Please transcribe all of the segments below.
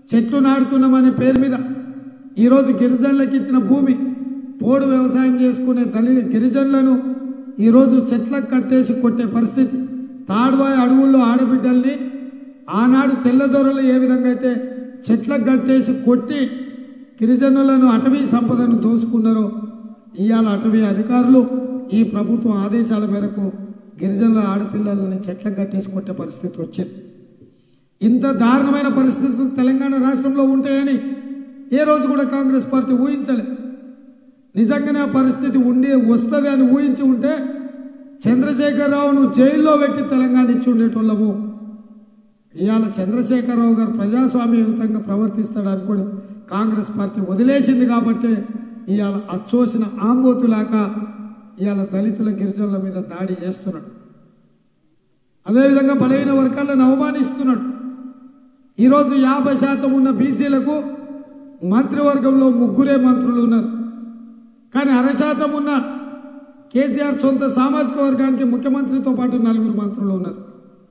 చెట్లు నాటుతున్నామనే పేరు మీద ఈరోజు గిరిజనులకు ఇచ్చిన భూమి పోడు వ్యవసాయం చేసుకునే దళిత గిరిజనులను ఈరోజు చెట్లకు కట్టేసి కొట్టే పరిస్థితి తాడువాయి అడవుల్లో ఆడబిడ్డల్ని ఆనాడు తెల్లదొరలు ఏ విధంగా అయితే చెట్లకు కట్టేసి కొట్టి గిరిజనులను అటవీ సంపదను దోసుకున్నారో ఇవాళ అటవీ అధికారులు ఈ ప్రభుత్వం ఆదేశాల మేరకు గిరిజనుల ఆడపిల్లలని చెట్లకు కట్టేసి కొట్టే పరిస్థితి వచ్చింది ఇంత దారుణమైన పరిస్థితులు తెలంగాణ రాష్ట్రంలో ఉంటాయని ఏ రోజు కూడా కాంగ్రెస్ పార్టీ ఊహించలే నిజంగానే ఆ పరిస్థితి ఉండి వస్తుంది అని ఊహించి ఉంటే చంద్రశేఖరరావును జైల్లో పెట్టి తెలంగాణ ఇచ్చి ఉండేటోళ్ళము ఇవాళ చంద్రశేఖరరావు గారు ప్రజాస్వామ్యయుతంగా ప్రవర్తిస్తాడు అనుకొని కాంగ్రెస్ పార్టీ వదిలేసింది కాబట్టి ఇవాళ అచ్చోసిన ఆంబోతులాక ఇవాళ దళితుల గిరిజనుల మీద దాడి చేస్తున్నాడు అదేవిధంగా బలహీన వర్గాలను అవమానిస్తున్నాడు ఈరోజు యాభై శాతం ఉన్న బీసీలకు మంత్రివర్గంలో ముగ్గురే మంత్రులు ఉన్నారు కానీ అర శాతం ఉన్న కేసీఆర్ సొంత సామాజిక వర్గానికి ముఖ్యమంత్రితో పాటు నలుగురు మంత్రులు ఉన్నారు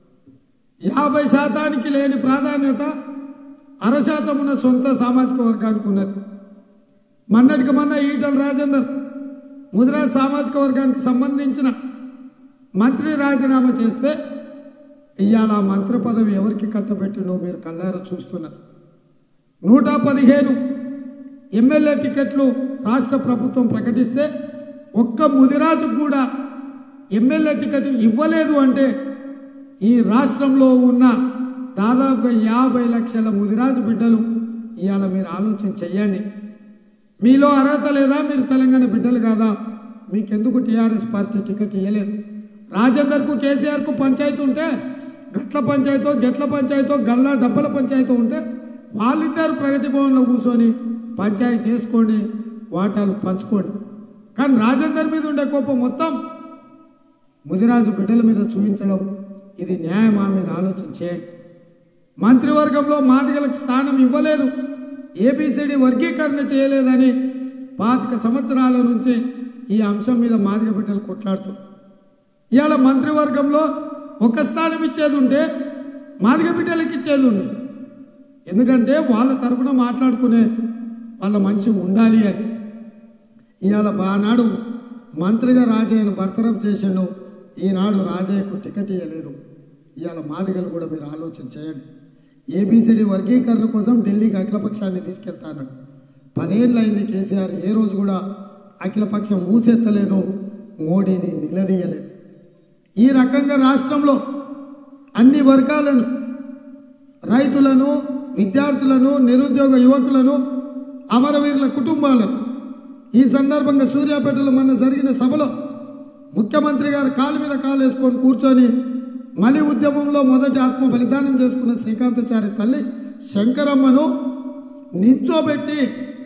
యాభై శాతానికి లేని ప్రాధాన్యత అర శాతం ఉన్న సొంత సామాజిక వర్గానికి ఉన్నది మొన్నటికి మొన్న ఈటల రాజేందర్ ముదిరాజ్ సామాజిక వర్గానికి సంబంధించిన మంత్రి రాజీనామా చేస్తే ఇవాళ ఆ మంత్రి పదవి ఎవరికి కట్టబెట్టినో మీరు కళ్ళారా చూస్తున్నారు నూట పదిహేను ఎమ్మెల్యే టికెట్లు రాష్ట్ర ప్రభుత్వం ప్రకటిస్తే ఒక్క ముదిరాజుకు కూడా ఎమ్మెల్యే టికెట్ ఇవ్వలేదు అంటే ఈ రాష్ట్రంలో ఉన్న దాదాపుగా యాభై లక్షల ముదిరాజు బిడ్డలు ఇవాళ మీరు ఆలోచన చెయ్యండి మీలో అర్హత లేదా మీరు తెలంగాణ బిడ్డలు కాదా మీకెందుకు టీఆర్ఎస్ పార్టీ టికెట్ ఇవ్వలేదు రాజేందర్కు కేసీఆర్కు పంచాయతీ ఉంటే గట్ల పంచాయతో గెట్ల పంచాయతో గల్లా డబ్బల పంచాయతీ ఉంటే వాళ్ళిద్దరు ప్రగతి భవన్లో కూర్చొని పంచాయతీ చేసుకోండి వాటాలు పంచుకోండి కానీ రాజేందర్ మీద ఉండే కోపం మొత్తం ముదిరాజు బిడ్డల మీద చూపించడం ఇది న్యాయమా మీరు ఆలోచన చేయండి మంత్రివర్గంలో మాదిగలకు స్థానం ఇవ్వలేదు ఏబిసిడి వర్గీకరణ చేయలేదని పాతిక సంవత్సరాల నుంచి ఈ అంశం మీద మాదిగ బిడ్డలు కొట్లాడుతూ ఇవాళ మంత్రివర్గంలో ఒక స్థానం ఇచ్చేది ఉంటే మాదిగ బిడ్డలకు ఇచ్చేది ఉంది ఎందుకంటే వాళ్ళ తరఫున మాట్లాడుకునే వాళ్ళ మనిషి ఉండాలి అని ఇవాళ ఆనాడు మంత్రిగా రాజయ్యను బర్తరఫ్ చేసిండు ఈనాడు రాజయ్యకు టికెట్ ఇవ్వలేదు ఇవాళ మాదిగలు కూడా మీరు ఆలోచన చేయండి ఏబిసిడి వర్గీకరణ కోసం ఢిల్లీకి అఖిలపక్షాన్ని తీసుకెళ్తాను పదేళ్ళు అయింది కేసీఆర్ ఏ రోజు కూడా అఖిలపక్షం ఊసెత్తలేదు మోడీని నిలదీయలేదు ఈ రకంగా రాష్ట్రంలో అన్ని వర్గాలను రైతులను విద్యార్థులను నిరుద్యోగ యువకులను అమరవీరుల కుటుంబాలను ఈ సందర్భంగా సూర్యాపేటలో మొన్న జరిగిన సభలో ముఖ్యమంత్రి గారు కాలు మీద కాలు వేసుకొని కూర్చొని మలి ఉద్యమంలో మొదటి ఆత్మ బలిదానం చేసుకున్న శ్రీకాంతచారి తల్లి శంకరమ్మను నించోబెట్టి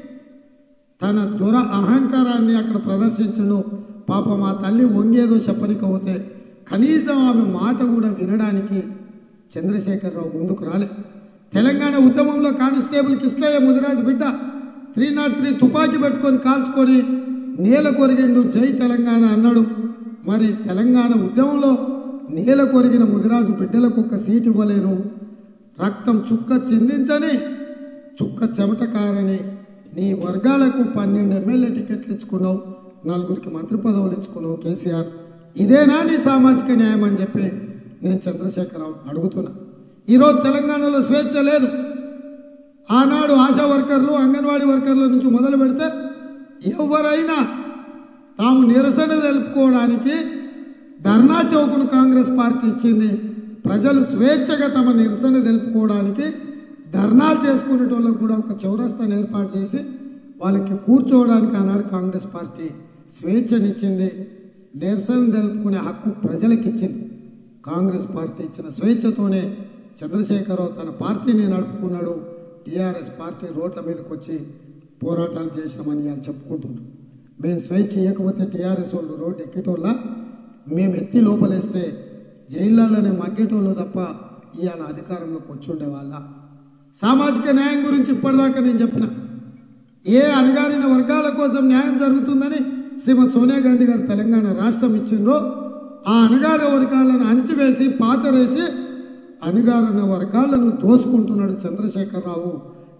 తన దుర అహంకారాన్ని అక్కడ ప్రదర్శించను పాప మా తల్లి వంగేదో చెప్పనికపోతే కనీసం ఆమె మాట కూడా వినడానికి చంద్రశేఖరరావు ముందుకు రాలే తెలంగాణ ఉద్యమంలో కానిస్టేబుల్ కిష్టయ్య ముదిరాజు బిడ్డ త్రీ నాట్ త్రీ తుపాకీ పెట్టుకొని కాల్చుకొని నేల కొరిగిండు జై తెలంగాణ అన్నాడు మరి తెలంగాణ ఉద్యమంలో నేల కొరిగిన ముదిరాజు బిడ్డలకు ఒక సీటు ఇవ్వలేదు రక్తం చుక్క చిందించని చుక్క చెమట కారని నీ వర్గాలకు పన్నెండు ఎమ్మెల్యే టికెట్లు ఇచ్చుకున్నావు నలుగురికి మంత్రి పదవులు ఇచ్చుకున్నావు కేసీఆర్ ఇదేనా నీ సామాజిక న్యాయం అని చెప్పి నేను చంద్రశేఖరరావు అడుగుతున్నా ఈరోజు తెలంగాణలో స్వేచ్ఛ లేదు ఆనాడు ఆశా వర్కర్లు అంగన్వాడీ వర్కర్ల నుంచి మొదలు పెడితే ఎవరైనా తాము నిరసన తెలుపుకోవడానికి ధర్నా చౌకును కాంగ్రెస్ పార్టీ ఇచ్చింది ప్రజలు స్వేచ్ఛగా తమ నిరసన తెలుపుకోవడానికి ధర్నాలు చేసుకునేటోళ్ళకు కూడా ఒక చౌరస్తాను ఏర్పాటు చేసి వాళ్ళకి కూర్చోవడానికి ఆనాడు కాంగ్రెస్ పార్టీ స్వేచ్ఛనిచ్చింది నిరసన తెలుపుకునే హక్కు ప్రజలకు ఇచ్చింది కాంగ్రెస్ పార్టీ ఇచ్చిన స్వేచ్ఛతోనే చంద్రశేఖరరావు తన పార్టీని నడుపుకున్నాడు టీఆర్ఎస్ పార్టీ రోడ్ల మీదకి వచ్చి పోరాటాలు చేసామని వాళ్ళు చెప్పుకుంటున్నారు మేము స్వేచ్ఛ ఇవ్వకపోతే టీఆర్ఎస్ వాళ్ళు రోడ్డు ఎక్కేటోళ్ళ మేము ఎత్తి లోపలేస్తే జైళ్ళలోనే మగ్గేటోళ్ళు తప్ప ఇవాళ అధికారంలోకి వచ్చి ఉండేవాళ్ళ సామాజిక న్యాయం గురించి ఇప్పటిదాకా నేను చెప్పిన ఏ అణగారిన వర్గాల కోసం న్యాయం జరుగుతుందని శ్రీమతి సోనియా గాంధీ గారు తెలంగాణ రాష్ట్రం ఇచ్చిండ్రో ఆ అణగారిన వర్గాలను అణిచివేసి పాతరేసి అణగారిన వర్గాలను దోసుకుంటున్నాడు చంద్రశేఖరరావు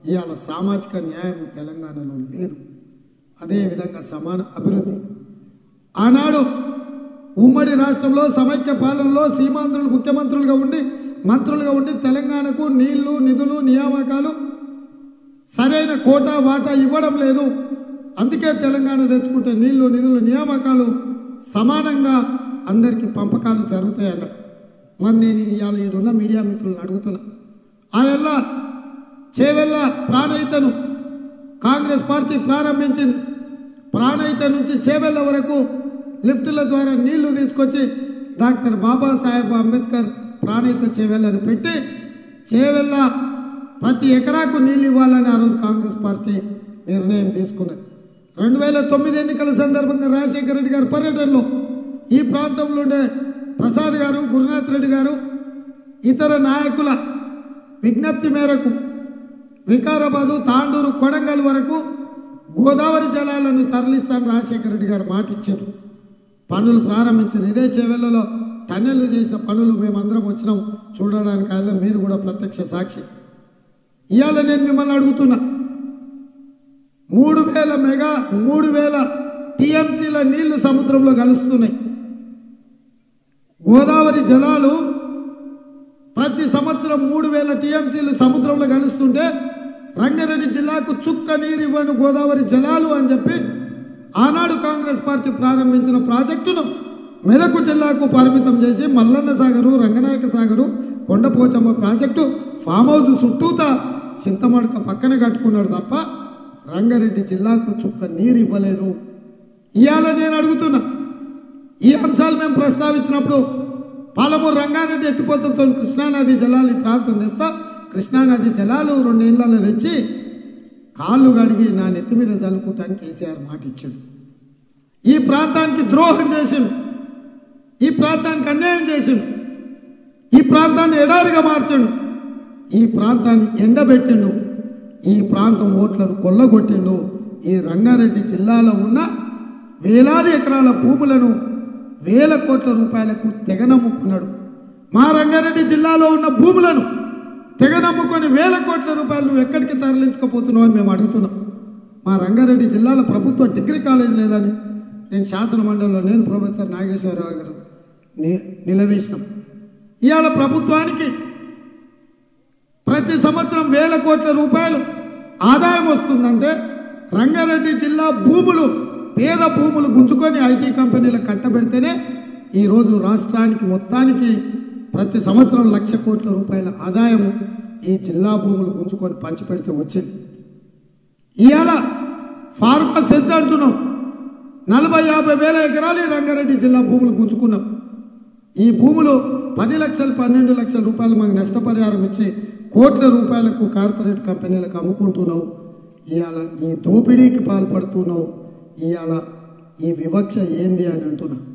ఇవాళ సామాజిక న్యాయం తెలంగాణలో లేదు అదేవిధంగా సమాన అభివృద్ధి ఆనాడు ఉమ్మడి రాష్ట్రంలో సమైక్య పాలనలో సీమాంధ్రులు ముఖ్యమంత్రులుగా ఉండి మంత్రులుగా ఉండి తెలంగాణకు నీళ్లు నిధులు నియామకాలు సరైన కోటా వాటా ఇవ్వడం లేదు అందుకే తెలంగాణ తెచ్చుకుంటే నీళ్లు నిధులు నియామకాలు సమానంగా అందరికీ పంపకాలు జరుగుతాయన్న మరి నేను ఇవాళ ఈడున్న మీడియా మిత్రులను అడుగుతున్నా ఆయల్ల చేవెళ్ళ ప్రాణహితను కాంగ్రెస్ పార్టీ ప్రారంభించింది ప్రాణహిత నుంచి చేవెళ్ళ వరకు లిఫ్టుల ద్వారా నీళ్లు తీసుకొచ్చి డాక్టర్ బాబాసాహెబ్ అంబేద్కర్ ప్రాణహిత చేవెళ్ళని పెట్టి చేవెళ్ళ ప్రతి ఎకరాకు నీళ్ళు ఇవ్వాలని ఆ రోజు కాంగ్రెస్ పార్టీ నిర్ణయం తీసుకున్నది రెండు వేల తొమ్మిది ఎన్నికల సందర్భంగా రాజశేఖర రెడ్డి గారి పర్యటనలో ఈ ప్రాంతంలో ఉండే ప్రసాద్ గారు గురునాథ్ రెడ్డి గారు ఇతర నాయకుల విజ్ఞప్తి మేరకు వికారాబాదు తాండూరు కొడంగల్ వరకు గోదావరి జలాలను తరలిస్తాను రాజశేఖర రెడ్డి గారు మాట ఇచ్చారు పనులు ప్రారంభించారు ఇదే చెవెళ్లలో టన్నెళ్ళు చేసిన పనులు మేమందరం వచ్చినాం చూడడానికి ఆయన మీరు కూడా ప్రత్యక్ష సాక్షి ఇవాళ నేను మిమ్మల్ని అడుగుతున్నా మూడు వేల మెగా మూడు వేల టీఎంసీల నీళ్లు సముద్రంలో కలుస్తున్నాయి గోదావరి జలాలు ప్రతి సంవత్సరం మూడు వేల టీఎంసీలు సముద్రంలో కలుస్తుంటే రంగారెడ్డి జిల్లాకు చుక్క నీరు ఇవ్వను గోదావరి జలాలు అని చెప్పి ఆనాడు కాంగ్రెస్ పార్టీ ప్రారంభించిన ప్రాజెక్టును మెదకు జిల్లాకు పరిమితం చేసి Mallanna Sagar Ranganayaka Sagar Kondapochamma project farm house చుట్టూతా చింతమడక పక్కన కట్టుకున్నాడు తప్ప రంగారెడ్డి జిల్లాకు చుక్క నీరు ఇవ్వలేదు ఇవాళ నేను అడుగుతున్నా ఈ అంశాలు మేము ప్రస్తావించినప్పుడు పాలమూరు రంగారెడ్డి ఎత్తిపోతలతో కృష్ణానది జలాలు ఈ ప్రాంతం తెస్తా కృష్ణానది జలాలు రెండు ఇళ్లలో తెచ్చి కాళ్ళు కడిగి నా నెత్తి మీద చల్లుకుంటానికి కేసీఆర్ మాట ఇచ్చాడు ఈ ప్రాంతానికి ద్రోహం చేసిండు ఈ ప్రాంతానికి అన్యాయం చేసిండు ఈ ప్రాంతాన్ని ఎడారిగా మార్చండు ఈ ప్రాంతాన్ని ఎండబెట్టిండు ఈ ప్రాంతం ఓట్లను కొల్లగొట్టిండు ఈ రంగారెడ్డి జిల్లాలో ఉన్న వేలాది ఎకరాల భూములను వేల కోట్ల రూపాయలకు తెగనమ్ముకున్నాడు మా రంగారెడ్డి జిల్లాలో ఉన్న భూములను తెగనమ్ముకొని వేల కోట్ల రూపాయలు నువ్వు ఎక్కడికి తరలించకపోతున్నావు అని మేము అడుగుతున్నాం మా రంగారెడ్డి జిల్లాలో ప్రభుత్వ డిగ్రీ కాలేజ్ లేదని నేను శాసన మండలిలో నేను ప్రొఫెసర్ నాగేశ్వరరావు గారు ని నిలదీసినాం ఇవాళ ప్రభుత్వానికి ప్రతి సంవత్సరం వేల కోట్ల రూపాయలు ఆదాయం వస్తుందంటే రంగారెడ్డి జిల్లా భూములు పేద భూములు గుంజుకొని ఐటీ కంపెనీలకు కట్టబెడితేనే ఈరోజు రాష్ట్రానికి మొత్తానికి ప్రతి సంవత్సరం లక్ష కోట్ల రూపాయల ఆదాయం ఈ జిల్లా భూములు గుంజుకొని పంచిపెడితే వచ్చింది ఇవాళ ఫార్మా సెన్స్ అంటున్నాం నలభై యాభై వేల ఎకరాలు ఈ రంగారెడ్డి జిల్లా భూములు గుంజుకున్నాం ఈ భూములు పది లక్షలు పన్నెండు లక్షల రూపాయలు మాకు నష్టపరిహారం ఇచ్చి కోట్ల రూపాయలకు కార్పొరేట్ కంపెనీలకు అమ్ముకుంటున్నావు ఇవాళ ఈ దోపిడీకి పాల్పడుతున్నావు ఇవాళ ఈ వివక్ష ఏంది అని అంటున్నా